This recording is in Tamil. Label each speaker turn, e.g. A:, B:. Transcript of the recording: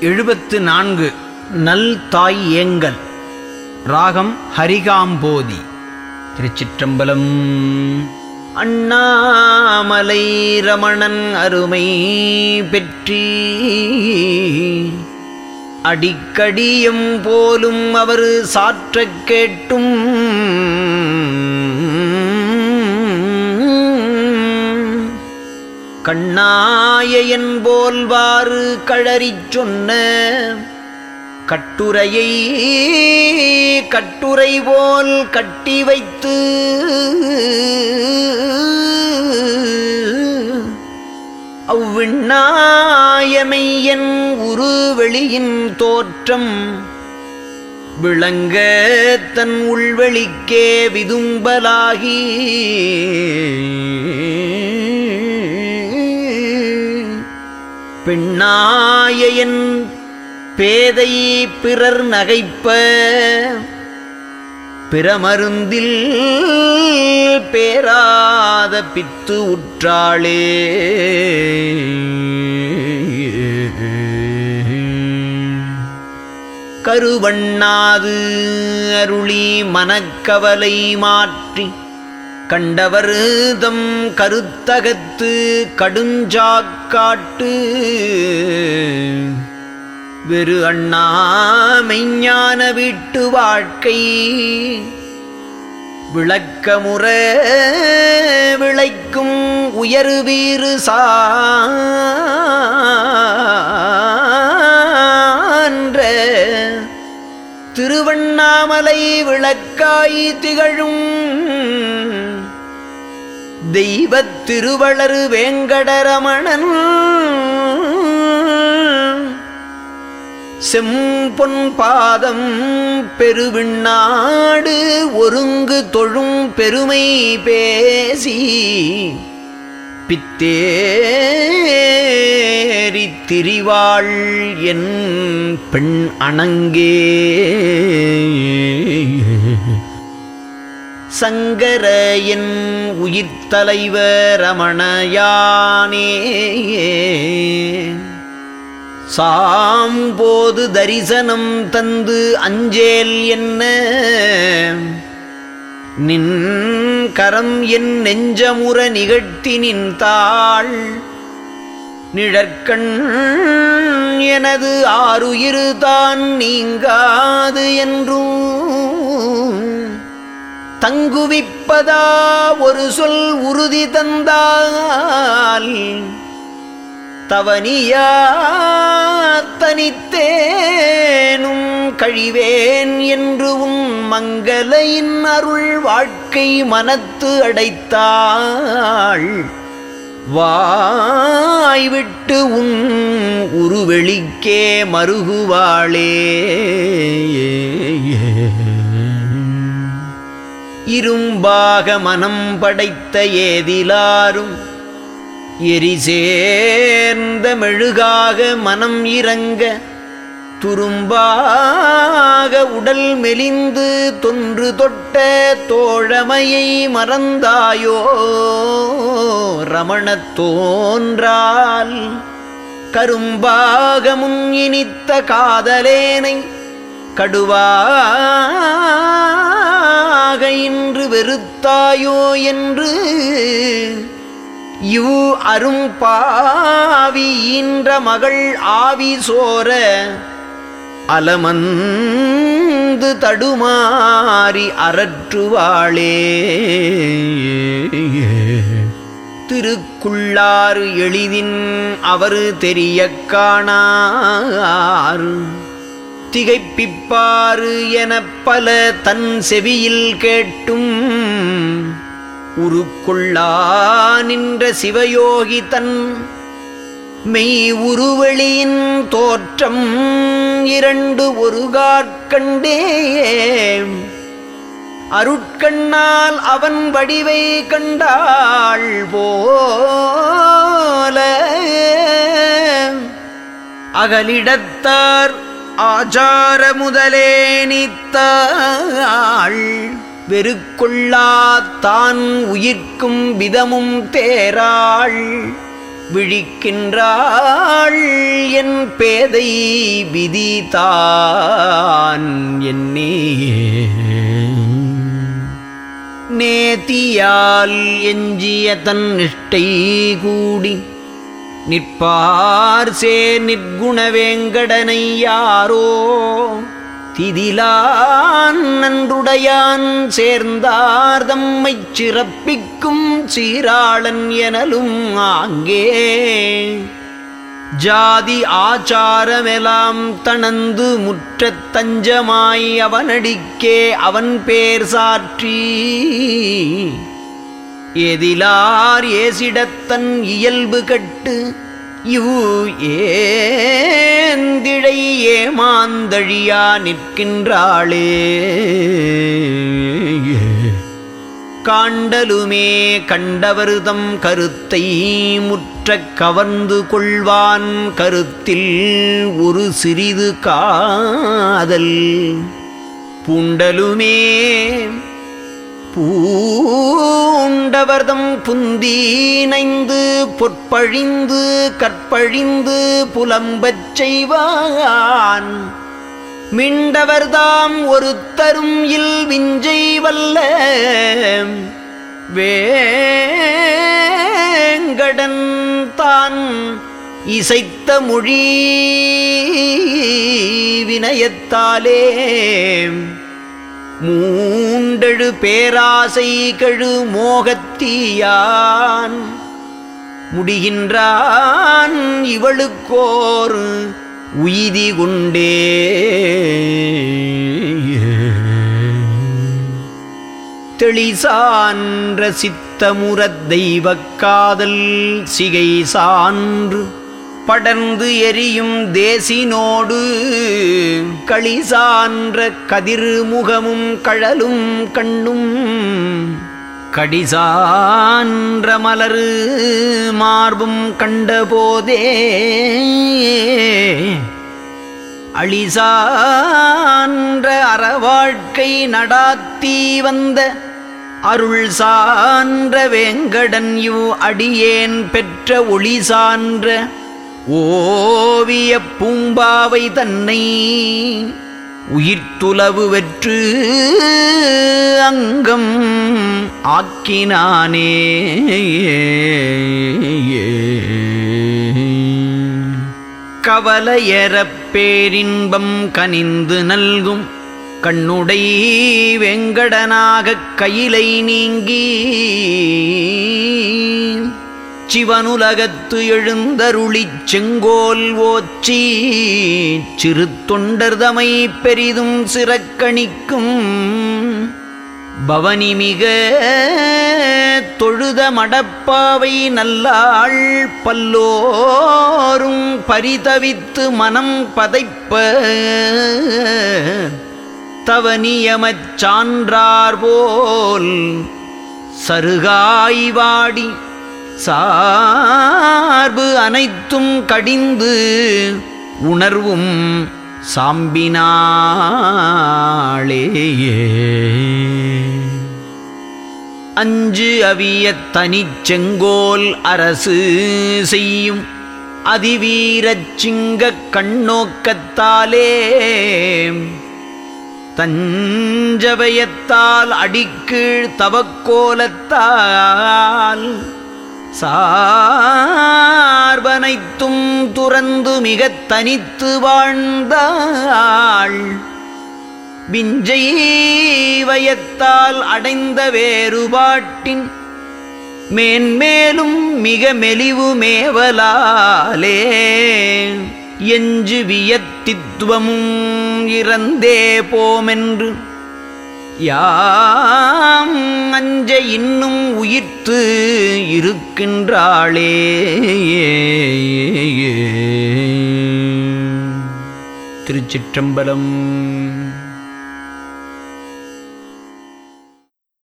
A: எழுபத்து நான்கு நல் தாய் ஏங்கல் ராகம் ஹரிகாம்போதி திருச்சிற்றம்பலம் அண்ணாமலை ரமணன் அருமை பெற்றி அடிக்கடியும் போலும் அவர் சாற்றக் கேட்டும் கண்ணாயன் போல்வாறு கழறிச் சொன்ன கட்டுரையை கட்டுரை போல் கட்டி வைத்து அவ்விண்ணாயமையன் உரு வெளியின் தோற்றம் விளங்க தன் உள்வெளிக்கே விதும்பலாகி பெண்ணாயன் பேதை பிறர் நகைப்ப பிறமருந்தில் பேராத பித்து உற்றாளே கருவண்ணாது அருளி மனக்கவலை மாற்றி கண்டவர் தம் கருத்தகத்து கடுஞ்சாக்காட்டு வெறு அண்ணா மெய்ஞான வீட்டு வாழ்க்கை விளக்கமுற விளைக்கும் உயர் வீறு சான்ற திருவண்ணாமலை விளக்காய் திகழும் தெய்வத் திருவளரு வேங்கடரமணன் செம்பொன் பாதம் பெருவிண்ணாடு ஒருங்கு தொழும் பெருமை பேசி பித்தேரி திரிவாள் என் பெண் அணங்கே சங்கர என் உயிர்த்தலைவர் ரமணயானே சாம்போது தரிசனம் தந்து அஞ்சேல் என்ன நின் கரம் என் நெஞ்சமுற நிகழ்த்தி நின்றாள் நிழற்கண் எனது ஆறுயிரு தான் நீங்காது என்றும் தங்குவிப்பதா ஒரு சொல் உறுதி தந்தால் தவனியா தனித்தேனும் கழிவேன் என்று உன் மங்கலையின் அருள் வாழ்க்கை மனத்து அடைத்தாள் வாய்விட்டு உன் உருவெளிக்கே மருகுவாளே இரும்பாக மனம் படைத்த ஏதிலாரும் எரி சேர்ந்த மெழுகாக மனம் இறங்க துரும்பாக உடல் மெலிந்து தொன்று தொட்ட தோழமையை மறந்தாயோ ரமணத் தோன்றால் கரும்பாக முன் இனித்த காதலேனை கடுவாக இன்று வெறுத்தாயோ என்று இவ் அரும் பாவி ஈன்ற மகள் ஆவி சோர அலமந்து தடுமாறி அரற்றுவாளே திருக்குள்ளாறு எளிதின் அவர் தெரிய காணார் திகைப்பிப்பாறு எனப் பல தன் செவியில் கேட்டும் உருக்குள்ளா நின்ற சிவயோகி தன் மெய் உருவெளியின் தோற்றம் இரண்டு ஒரு காற்கண்டே அருட்கண்ணால் அவன் வடிவை கண்டாள் போல அகலிடத்தார் ஆச்சார முதலே நீத்தாள் வெறுக்கொள்ளா தான் உயிர்க்கும் விதமும் தேராள் விழிக்கின்றாள் என் பேதை விதிதான் என்னே நேத்தியால் எஞ்சிய தன் நிஷ்டை கூடி நிற்பார் சே நிற்குணவேங்கடனை யாரோ திதிலான் நன்றுடையான் சேர்ந்தார் தம்மைச் சிறப்பிக்கும் சீராளன் எனலும் ஆங்கே ஜாதி ஆச்சாரமெலாம் தணந்து முற்றத் தஞ்சமாய் அவனடிக்கே அவன் பேர் சாற்றி எதிலார் ஏசிடத்தன் இயல்பு கட்டு இவ் ஏந்திழை ஏமாந்தழியா நிற்கின்றாளே காண்டலுமே கண்டவருதம் கருத்தை முற்றக் கவர்ந்து கொள்வான் கருத்தில் ஒரு சிறிது காதல் பூண்டலுமே பூண்டவர்தம் புந்தீனைந்து பொற்பழிந்து கற்பழிந்து புலம்பச் செய்வான் மிண்டவர்தாம் ஒருத்தரும் இல் விஞ்சை வல்ல வேங்கடன் தான் இசைத்த மொழி வினயத்தாலே மூண்டெழு பேராசை கழு மோகத்தீயான் முடிகின்றான் இவளுக்கோர் உய்தி கொண்டே தெளிசான்ற சித்தமுறத் தெய்வக் காதல் சிகை சான்று படர்ந்து எரியும் தேசினோடு களி சான்ற கதிர் முகமும் கழலும் கண்ணும் கடிசான்ற மலரு மார்பும் கண்டபோதே அழிசான்ற அறவாழ்க்கை நடாத்தி வந்த அருள் சான்ற வேங்கடன் யு அடியேன் பெற்ற ஒளி சான்ற ஓவிய பூம்பாவை தன்னை உயிர்த்துலவு வெற்று அங்கம் ஆக்கினானே கவலையறப் பேரின்பம் கனிந்து நல்கும் கண்ணுடை வெங்கடனாகக் கையிலை நீங்கி சிவனுலகத்து எழுந்தருளிச் செங்கோல் ஓச்சி சிறு தொண்டர்தமை பெரிதும் சிறக்கணிக்கும் பவனிமிக தொழுத மடப்பாவை நல்லாள் பல்லோரும் பரிதவித்து மனம் பதைப்ப தவனியமச் சான்றார் போல் சருகாய்வாடி சார்பு அனைத்தும் கடிந்து உணர்வும் சாம்பினாளேயே அஞ்சு அவிய தனிச் செங்கோல் அரசு செய்யும் அதிவீரச் சிங்கக் கண்ணோக்கத்தாலே தஞ்சவயத்தால் அடிக்கீழ் தவக்கோலத்தால் சார்பனைத்தும் துறந்து மிகத் தனித்து வாழ்ந்தாள் விஞ்சை வயத்தால் அடைந்த வேறுபாட்டின் மேன்மேலும் மிக மெலிவு மேவலாலே எஞ்சு வியத்தித்துவமும் இறந்தே போமென்று யாம் அஞ்ச இன்னும் உயிர்த்து இருக்கின்றாளே திருச்சிற்றம்பலம்